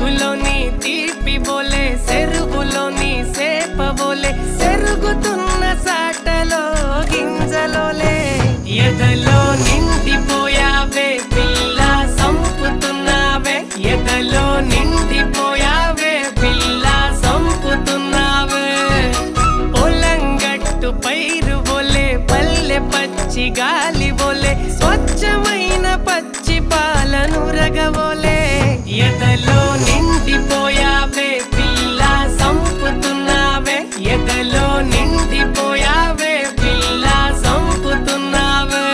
పెరుగులోని తీపి బోలే సెరుగులోని సేప బోలే సెరుగుతున్న సాటలో గింజలోలే ఎదలో నిండిపోయావే పిల్ల సంపుతున్నావే ఎదలో నిండిపోయావే పిల్ల సంపుతున్నావే పొలంగట్టు పైరు బోలే పల్లె పచ్చి గాలి బోలే స్వచ్ఛమైన పచ్చి పాలను రగబోలే ఎదలో నిండిపోయావే పిల్ల సంపుతున్నావే ఎదలో నిండిపోయావే పిల్ల సంపుతున్నావే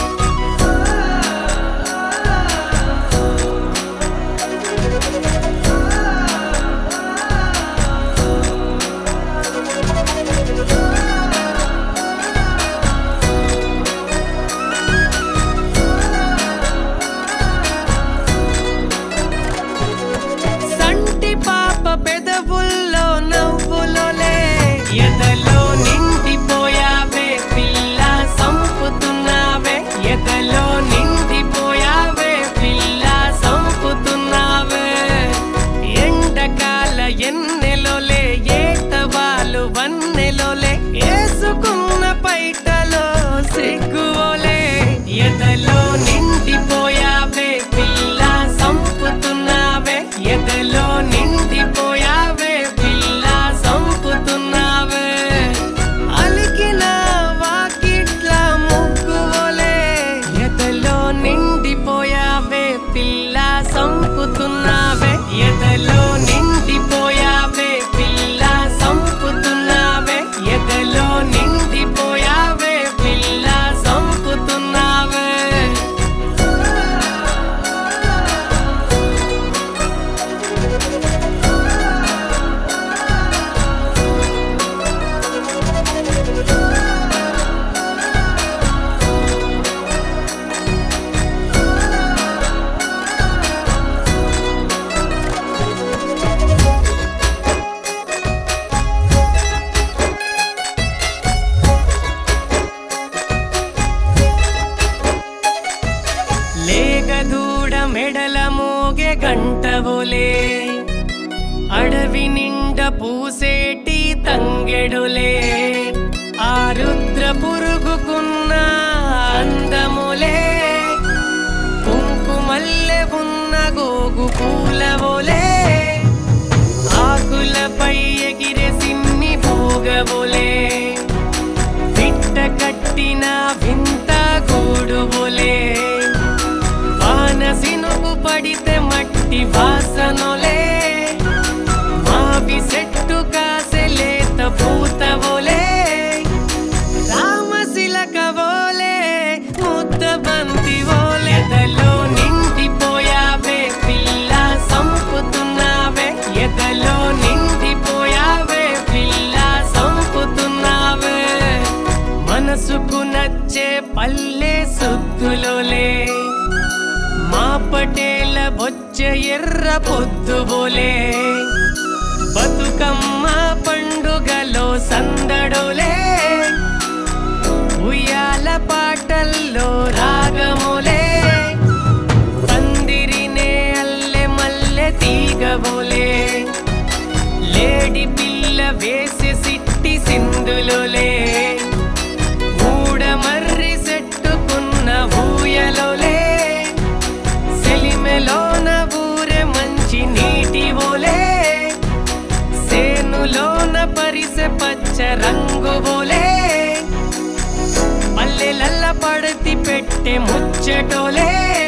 సంటి పాప పెదవుల్లో నవ్వులోలే ఎదలో నిండిపోయావే పిల్ల సంపుతున్నావే ఎదలో నిండిపోయావే పిల్ల సంపుతున్నావే ఎండకాల ఎన్నెలోలే ఏటవాలు వన్నెలోలే ఏసుకున్న పైటలో సిగ్గువోలే ఎదలో నిండిపోయావే పిల్ల సంపుతున్నావే ఎదలో నిండిపోయావే పిల్ల సంపుతున్నావే అలికిన వాకిట్ల ముగ్గువోలే ఎదలో నిండిపోయావే పిల్ల సంపుతున్నావే ఎదలో నిండిపోయావే పిల్ల సంపుతున్నావే ఎదలో నిండిపోయావే పిల్ల సంపుతున్నావే లేగదూడ మెడల మోగే గంటవులే అడవి నిండ పూసేటి తంగెడులే ఆ రుద్ర పురుగుకున్న అందములే కుంకుమల్లె ఉన్న గోగు పూలవోలే ఆకులపై ఎగిరే సిన్ని భోగబోలే పిట్ట కట్టిన వింత గూడుబోలే వాన సినుగు పడితే మట్టి వాసనలే మావి చెట్టు కాసే లేత పూతవోలే రామశిలకవోలే ముద్ద బంతి ఎదలో నిండిపోయావే పిల్ల సంపుతున్నావే ఎదలో నిండిపోయావే పిల్ల సంపుతున్నావే మనసుకు నచ్చే పల్లె సుద్దులోలే మా పటేల బొచ్చే ఎర్ర పొద్దుబోలే బతుకమ్మ పండుగలో సందడులే ఉయ్యాల పాటల్లో రాగములే పందిరినే అల్లె మల్లె తీగబోలే లేడి పిల్ల వేసే సిట్టి సింధులోలే ఊడమర్రి సెట్టుకున్న ఊయలోలే సెలిమెలోన ఊరె మంచి నీటి ఓలే సేనులోన పరిసె పచ్చ రంగు బోలే పల్లెలల్ల పడతి పెట్టె ముచ్చటోలే